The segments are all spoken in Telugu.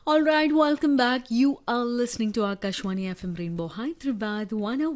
All right, welcome back. You are listening to Akashwani FM Rainbow Hyderabad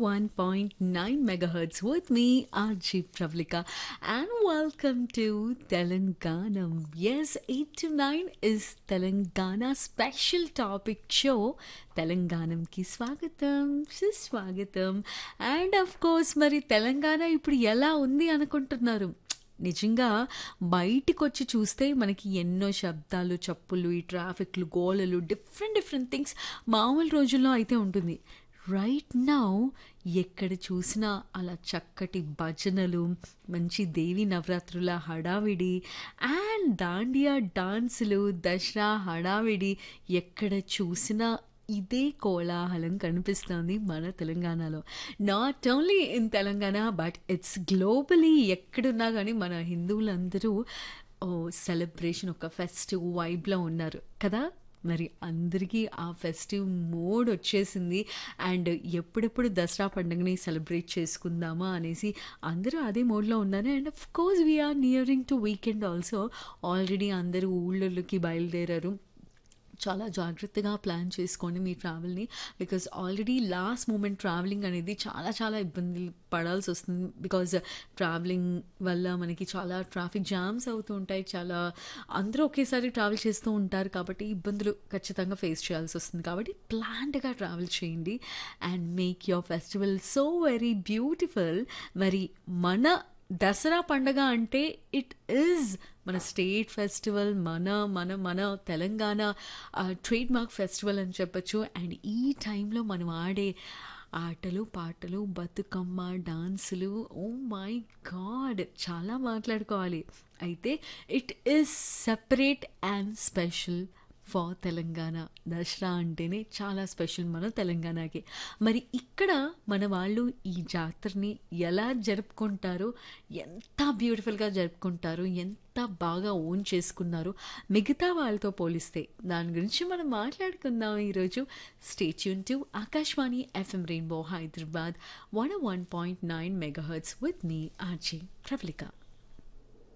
101.9 megahertz with me, RJ Pravlika, and welcome to Telanganam. Yes, 8 to 9 is Telangana special topic show. తెలంగాణంకి స్వాగతం సుస్వాగతం అండ్ అఫ్ కోర్స్ మరి తెలంగాణ ఇప్పుడు ఎలా ఉంది అనుకుంటున్నారు నిజంగా బయటికి వచ్చి చూస్తే మనకి ఎన్నో శబ్దాలు చప్పులు ఈ ట్రాఫిక్లు గోళలు డిఫరెంట్ డిఫరెంట్ థింగ్స్ మామూలు రోజుల్లో అయితే ఉంటుంది రైట్ నౌ ఎక్కడ చూసినా అలా చక్కటి భజనలు మంచి దేవి నవరాత్రుల హడావిడి అండ్ దాండియా డాన్సులు దసరా హడావిడి ఎక్కడ చూసినా ఇదే కోలాహలం కనిపిస్తుంది మన తెలంగాణలో not only in Telangana but it's globally ఎక్కడున్నా కానీ మన హిందువులందరూ ఓ సెలబ్రేషన్ ఒక ఫెస్టివ్ వైబ్లో ఉన్నారు కదా మరి అందరికీ ఆ ఫెస్టివ్ మోడ్ వచ్చేసింది అండ్ ఎప్పుడెప్పుడు దసరా పండుగని సెలబ్రేట్ చేసుకుందామా అనేసి అందరూ అదే మోడ్లో ఉన్నారు and of course we're nearing to weekend also already అందరూ ఊళ్ళలోకి బయలుదేరారు చాలా జాగ్రత్తగా ప్లాన్ చేసుకోండి మీ ట్రావెల్ని because already last moment travelling అనేది చాలా చాలా ఇబ్బంది పడాల్సి వస్తుంది బికాజ్ ట్రావెలింగ్ వల్ల మనకి చాలా ట్రాఫిక్ జామ్స్ అవుతూ ఉంటాయి చాలా అందరూ ఒకేసారి ట్రావెల్ చేస్తూ ఉంటారు కాబట్టి ఇబ్బందులు ఖచ్చితంగా ఫేస్ చేయాల్సి వస్తుంది కాబట్టి ప్లాన్డ్గా ట్రావెల్ చేయండి and make your festival so very beautiful మరి మన దసరా పండగ అంటే ఇట్ ఈజ్ మన స్టేట్ ఫెస్టివల్ మన మన మన తెలంగాణ ట్రేడ్ మార్క్ ఫెస్టివల్ అని చెప్పచ్చు అండ్ ఈ టైంలో మనం ఆడే ఆటలు పాటలు బతుకమ్మ డాన్సులు ఓ మై గాడ్ చాలా మాట్లాడుకోవాలి అయితే it is separate and special for Telangana Dussehra అంటేనే చాలా స్పెషల్ మన తెలంగాణకి మరి ఇక్కడ మన వాళ్ళు ఈ జాతరని ఎలా జరుపుకుంటారో ఎంత బ్యూటిఫుల్గా జరుపుకుంటారు ఎంత బాగా ఓన్ చేసుకున్నారు మిగతా వాళ్ళతో పోలిస్తే దాని గురించి మనం మాట్లాడుకుందాం ఈరోజు stay tuned to Akashvani FM rainbow Hyderabad one one point nine megahertz with మీ ఆర్జే ప్రవళిక